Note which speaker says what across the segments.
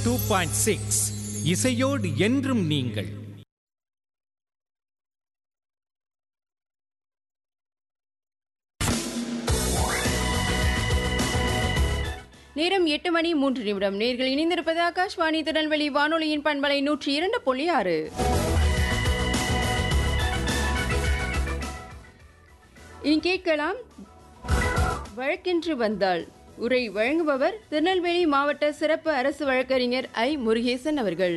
Speaker 1: two point six இசையோடு என்றும் நீங்கள்
Speaker 2: நேரம் எட்டு மணி மூன்று நிமிடம் நேர்கள் இணைந்திருப்பது ஆகாஷ்வாணி திருநெல்வேலி வானொலியின் பண்பலை நூற்றி இரண்டு புள்ளி ஆறு இனி கேட்கலாம் வழக்கென்று வந்தால் உரை வழங்குபவர் திருநெல்வேலி மாவட்ட சிறப்பு அரசு வழக்கறிஞர் ஐ முருகேசன் அவர்கள்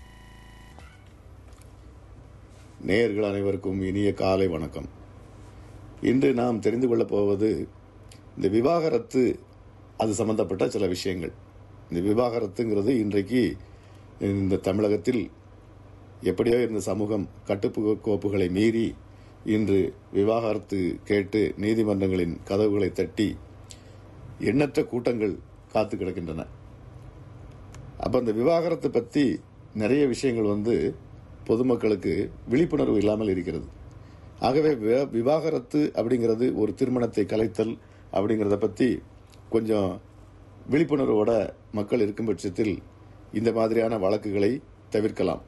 Speaker 3: நேயர்கள் அனைவருக்கும் இனிய காலை வணக்கம் இன்று நாம் தெரிந்து கொள்ளப் போவது இந்த விவாகரத்து அது சம்பந்தப்பட்ட சில விஷயங்கள் இந்த விவாகரத்துங்கிறது இன்றைக்கு இந்த தமிழகத்தில் எப்படியோ இந்த சமூகம் கட்டுப்பு கோப்புகளை மீறி இன்று விவாகரத்து கேட்டு நீதிமன்றங்களின் கதவுகளை தட்டி எண்ணற்ற கூட்டங்கள் காத்து கிடக்கின்றன அப்ப அந்த விவாகரத்தை பத்தி நிறைய விஷயங்கள் வந்து பொதுமக்களுக்கு விழிப்புணர்வு இல்லாமல் இருக்கிறது ஆகவே வி- விவாகரத்து அப்படிங்கிறது ஒரு திருமணத்தை கலைத்தல் அப்படிங்கிறத பத்தி கொஞ்சம் விழிப்புணர்வோட மக்கள் இருக்கும் பட்சத்தில் இந்த மாதிரியான வழக்குகளை தவிர்க்கலாம்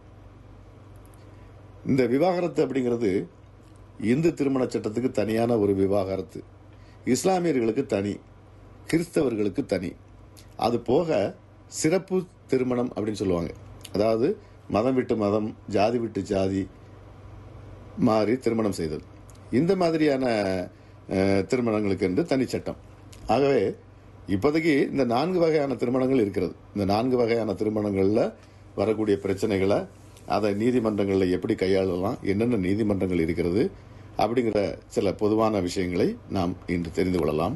Speaker 3: இந்த விவாகரத்து அப்படிங்கிறது இந்து திருமண சட்டத்துக்கு தனியான ஒரு விவாகரத்து இஸ்லாமியர்களுக்கு தனி கிறிஸ்தவர்களுக்கு தனி அது போக சிறப்பு திருமணம் அப்படின்னு சொல்லுவாங்க அதாவது மதம் விட்டு மதம் ஜாதி விட்டு ஜாதி மாறி திருமணம் செய்தல் இந்த மாதிரியான அஹ், திருமணங்களுக்கு என்று தனி சட்டம் ஆகவே இப்போதைக்கு இந்த நான்கு வகையான திருமணங்கள் இருக்கிறது இந்த நான்கு வகையான திருமணங்களில் வரக்கூடிய பிரச்சனைகளை அதை நீதிமன்றங்களில் எப்படி கையாளலாம் என்னென்ன நீதிமன்றங்கள் இருக்கிறது அப்படிங்கிற சில பொதுவான விஷயங்களை நாம் இன்று தெரிந்து கொள்ளலாம்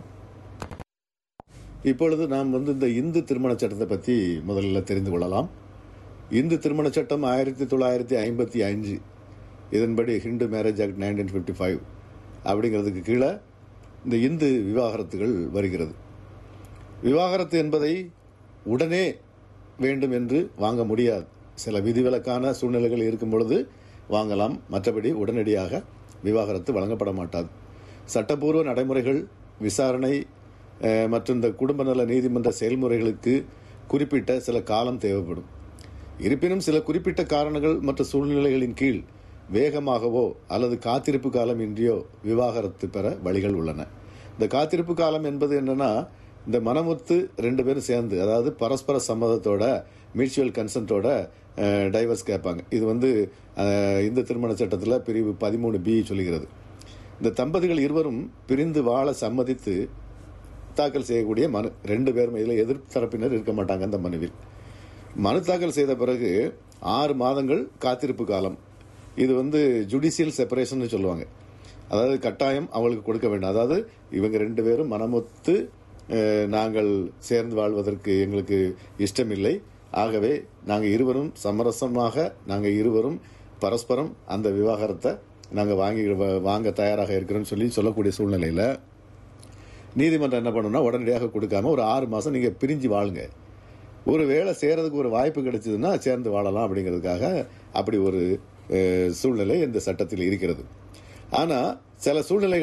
Speaker 3: இப்பொழுது நாம் வந்து இந்த இந்து திருமண சட்டத்தை பற்றி முதல்ல தெரிந்து கொள்ளலாம் இந்து திருமண சட்டம் ஆயிரத்தி தொள்ளாயிரத்தி ஐம்பத்தி அஞ்சு இதன்படி Hindu marriage act nineteen fifty five அப்படிங்கிறதுக்கு கீழே இந்த இந்து விவாகரத்துகள் வருகிறது விவாகரத்து என்பதை உடனே வேண்டும் என்று வாங்க முடியாது சில விதிவிலக்கான சூழ்நிலைகள் இருக்கும் பொழுது வாங்கலாம் மற்றபடி உடனடியாக விவாகரத்து வழங்கப்பட மாட்டாது சட்டப்பூர்வ நடைமுறைகள் விசாரணை அஹ், மற்றும் இந்த குடும்ப நல நீதிமன்ற செயல்முறைகளுக்கு குறிப்பிட்ட சில காலம் தேவைப்படும் இருப்பினும் சில குறிப்பிட்ட காரணங்கள் மற்றும் சூழ்நிலைகளின் கீழ் வேகமாகவோ அல்லது காத்திருப்பு காலம் இன்றியோ விவாகரத்து பெற வழிகள் உள்ளன இந்த காத்திருப்பு காலம் என்பது என்னன்னா இந்த மனமுத்து ரெண்டு பேரும் சேர்ந்து அதாவது பரஸ்பர சம்மதத்தோட மியூச்சுவல் கன்சென்ட்டோட டைவர்ஸ் கேட்பாங்க இது வந்து அஹ், இந்து திருமண சட்டத்தில் பிரிவு பதிமூணு பி சொல்லுகிறது இந்த தம்பதிகள் இருவரும் பிரிந்து வாழ சம்மதித்து தாக்கல் செய்யக்கூடிய மனு ரெண்டு பேரும் இதில் எதிர்ப்பு தரப்பினர் இருக்க மாட்டாங்க அந்த மனுவில் மனு தாக்கல் செய்த பிறகு ஆறு மாதங்கள் காத்திருப்பு காலம் இது வந்து ஜுடிஷியல் செப்பரேஷன் சொல்லுவாங்க அதாவது கட்டாயம் அவளுக்கு கொடுக்க வேண்டும் அதாவது இவங்க ரெண்டு பேரும் மனமொத்து அஹ், நாங்கள் சேர்ந்து வாழ்வதற்கு எங்களுக்கு இஷ்டமில்லை ஆகவே நாங்கள் இருவரும் சமரசமாக நாங்கள் இருவரும் பரஸ்பரம் அந்த விவாகரத்தை நாங்கள் வாங்கி வாங்க தயாராக இருக்கிறோம்னு சொல்லி சொல்லக்கூடிய சூழ்நிலையில் நீதிமன்றம் என்ன பண்ணுன்னா உடனடியாக கொடுக்காம ஒரு ஆறு மாதம் நீங்கள் பிரிஞ்சு வாழுங்க ஒரு வேளை சேரதுக்கு ஒரு வாய்ப்பு கிடைச்சதுன்னா சேர்ந்து வாழலாம் அப்படிங்கிறதுக்காக அப்படி ஒரு அஹ், சூழ்நிலை இந்த சட்டத்தில் இருக்கிறது ஆனால் சில சூழ்நிலைகள்